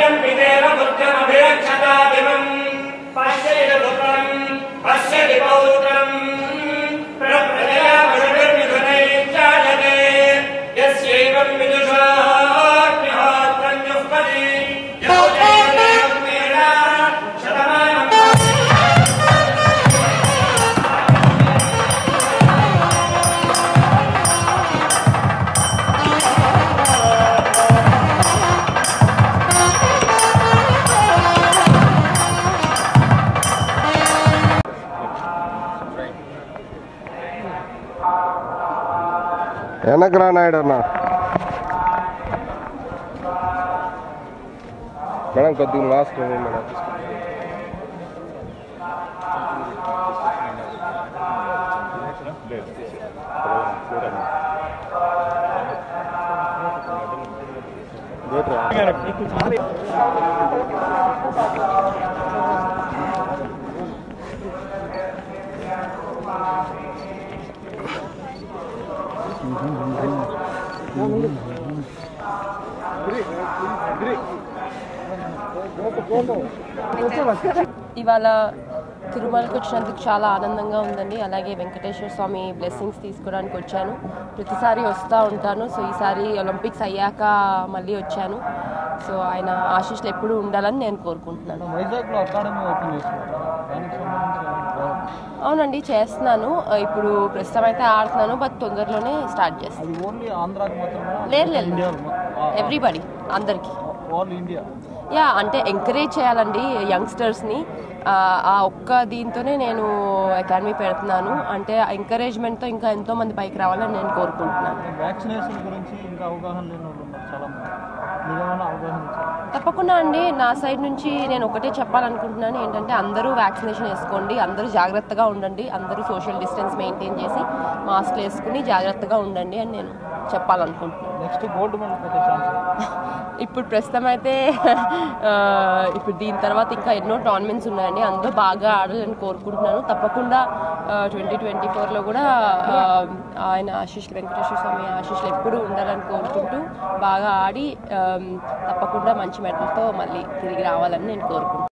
पितेव बुद्धमभिरक्षतादिवम् पश्यति पुत्रम् पश्यति पौत्रम् प्रप्रजया पशुभिर्मिथुनैश्चायते यस्यैवम् विदुषाग्निहोत्रम् जुह्वति यौ जैवमेवं वेद शतमानम् వెనక్కి రా నాయుడు అన్న మేడం కొద్దిగా లాస్ట్ మేడం ఇవాళ తిరుమలకు వచ్చినందుకు చాలా ఆనందంగా ఉందండి అలాగే వెంకటేశ్వర స్వామి బ్లెస్సింగ్స్ తీసుకోవడానికి వచ్చాను ప్రతిసారి వస్తూ ఉంటాను సో ఈసారి ఒలింపిక్స్ అయ్యాక మళ్ళీ వచ్చాను సో ఆయన ఆశీస్సులు ఎప్పుడూ ఉండాలని నేను కోరుకుంటున్నాను వైజాగ్లో అకాడమీ ఓపెన్ చేస్తున్నారు దానికి సంబంధించి అవునండి చేస్తున్నాను ఇప్పుడు ప్రస్తుతం అయితే ఆడుతున్నాను బట్ తొందరలోనే స్టార్ట్ చేస్తాను అది ఓన్లీ ఆంధ్రాకి మాత్రమే లేదు లేదు ఇండియా ఎవ్రీబడి అందరికీ ఆల్ ఇండియా యా అంటే ఎంకరేజ్ చేయాలండి యంగ్స్టర్స్ని ఆ, ఆ ఒక్క దీంతోనే నేను అకాడమీ పెడుతున్నాను అంటే ఎంకరేజ్మెంట్తో ఇంకా ఎంతో మంది పైకి రావాలని నేను కోరుకుంటున్నాను వ్యాక్సినేషన్ గురించి ఇంకా అవగాహన లేని వాళ్ళు ఉన్నారు చాలా మంది మీరేమైనా అవగాహన ఇచ్చారు తప్పకుండా అండి నా సైడ్ నుంచి నేను ఒకటే చెప్పాలనుకుంటున్నాను ఏంటంటే అందరూ వ్యాక్సినేషన్ వేసుకోండి అందరూ జాగ్రత్తగా ఉండండి అందరూ సోషల్ డిస్టెన్స్ మెయింటైన్ చేసి మాస్క్ వేసుకుని జాగ్రత్తగా ఉండండి అని నేను చెప్పాలనుకుంటున్నాను నెక్స్ట్ గోల్డ్ మెడల్ పెట్టే ఛాన్స్ ఇప్పుడు ప్రస్తుతం అయితే ఆ, ఇప్పుడు దీని తర్వాత ఇంకా ఎన్నో టోర్నమెంట్స్ ఉన్నాయండి అందరూ బాగా ఆడాలని కోరుకుంటున్నాను తప్పకుండా ట్వంటీ ట్వంటీ ఫోర్లో కూడా ఆ, ఆయన ఆశీష్ వెంకటేశ్వర స్వామి ఆశీస్సులు ఎప్పుడూ ఉండాలని కోరుకుంటూ బాగా ఆడి ఆ, తప్పకుండా మంచి మెడల్తో మళ్ళీ తిరిగి రావాలని నేను కోరుకుంటున్నాను